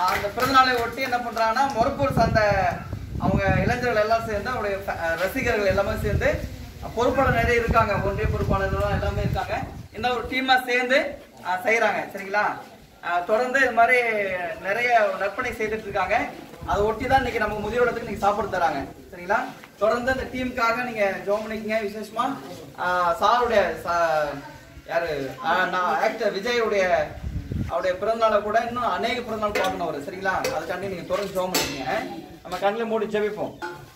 அந்த பிறந்தநாளை ஒட்டி என்ன பண்றாங்கன்னா மொரப்பூர் சார்ந்த அவங்க இளைஞர்கள் எல்லாம் சேர்ந்து அவருடைய ஃப- அஹ் ரசிகர்கள் எல்லாமே சேர்ந்து பொறுப்பாளர் நிறைய இருக்காங்க ஒன்றிய பொறுப்பாளர்கள் எல்லாமே இருக்காங்க இந்த ஒரு டீமா சேர்ந்து அஹ், செய்யறாங்க சரிங்களா அஹ், தொடர்ந்து இது மாதிரி நிறைய நற்பணி செய்துட்டு இருக்காங்க அதை ஒட்டி தான் இன்னைக்கு நமக்கு முதியோரத்துக்கு நீங்க சாப்பிட தராங்க சரிங்களா தொடர்ந்து இந்த டீமுக்காக நீங்க ஜோம் பண்ணிக்கங்க விசேஷமா அஹ், சாருடைய சா- யாரு அஹ், நான் ஆக்டர் விஜயுடைய அவருடைய பிறந்தநாளை கூட இன்னும் அநேக பிறந்தநாள் பார்க்கணும் அவர் சரிங்களா அதுக்காண்டி நீங்க தொடர்ந்து ஜோம் பண்ணிக்கங்க நம்ம கண்ணில் மூடி ஜெபிப்போம்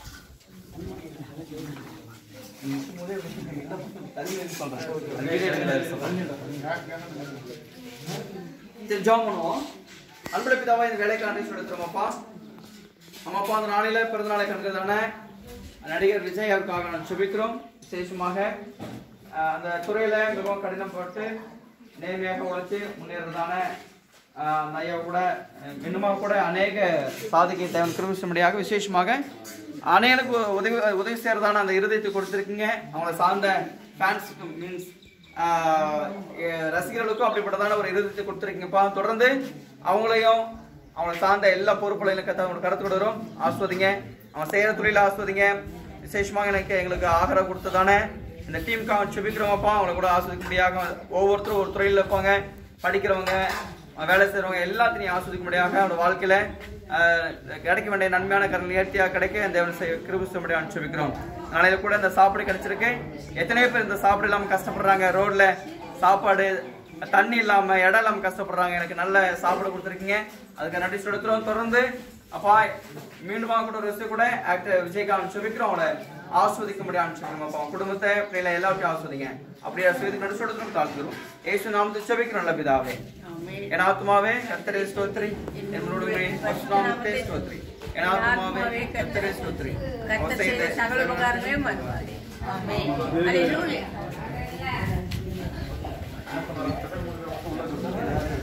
சரி ஜெபம் பண்ணுவோம் அன்புள்ள பிதாவா இந்த வேலைக்கு நன்றி செலுத்துறோமப்பா அம்மாப்பா அந்த நாளில பிறந்த நாளை கண்டுதானே நடிகர் விஜய் அவருக்காக நான் சுபிக்கிறோம் விசேஷமாக அஹ், அந்த துறையில மிகவும் கடினப்பட்டு நேர்மையாக உழைச்சு முன்னேறதான அஹ், அந்த ஐயா கூட அஹ், இன்னுமாக கூட அநேக சாதிக்கை தேவன் கிருமிஷமடியாக விசேஷமாக அநேகருக்கு உதவி உதவி செய்யறதான அந்த இருதயத்தை கொடுத்துருக்கீங்க அவங்கள சார்ந்த ஃபேன்ஸுக்கு மீன்ஸ் ரசிகர்களுக்கும் அப்படிப்பட்டதான ஒரு இருதயத்தை கொடுத்துருக்கீங்கப்பா தொடர்ந்து அவங்களையும் அவங்களை சார்ந்த எல்லா பொறுப்புகளையும் கத்த அவங்களுக்கு கடத்து விடுறோம் ஆஸ்வதிங்க அவன் செய்யற தொழில ஆஸ்வதிங்க விசேஷமாக எனக்கு எங்களுக்கு ஆதரவு கொடுத்ததானே இந்த டீமுக்கு அவன் செபிக்கிறவங்கப்பா அவங்களை கூட ஆஸ்வதிக்க முடியாத ஒவ்வொருத்தரும் ஒரு துறையில் இருப்பாங்க படிக்கிறவங்க அவன் வேலை செய்றவங்க எல்லாத்தையும் ஆஸ்வதிக்க முடியாத அவனோட வாழ்க்கையில ஆஹ், கிடைக்க வேண்டிய நன்மையான கரண் நேர்த்தியாக கிடைக்க இந்த கிருபிச முடியும் செபிக்கிறோம் நாளையில கூட இந்த சாப்பாடு கிடைச்சிருக்கு எத்தனையோ பேர் இந்த சாப்பாடு இல்லாம கஷ்டப்படுறாங்க ரோட்ல சாப்பாடு தண்ணி இல்லாம இடம் இல்லாம கஷ்டப்படுறாங்க எனக்கு நல்ல சாப்பாடு கொடுத்துருக்கீங்க அதுக்கு நன்றி செலுத்துறோம் தொடர்ந்து அப்பா மீண்டும் கூட ஒரு விஷயம் கூட ஆக்டர் விஜயகாந்த் செபிக்கிறோம் அவங்கள ஆஸ்வதிக்க முடியாமல் சொல்லுங்க அப்பா அவங்க குடும்பத்தை பிள்ளைகளை எல்லாத்தையும் ஆஸ்வதிங்க அப்படியே ஆஸ்வதிக்கு நன்றி செலுத்துறோம் தாழ்த்துறோம் ஏசு நாமத்தை செபிக்கிறோம் நல்ல பிதாவே என் ஆத்மாவே கர்த்தரை ஸ்தோத்திரி என்னோட நாமத்தை ஸ்தோத்திரி என் ஆத்மாவே கர்த்தரை ஸ்தோத்திரி அவர் கர்த்தர் செய்த செய்த சகல உபகாரங்களையும் மறவாதே. ஆமென். அல்லேலூயா.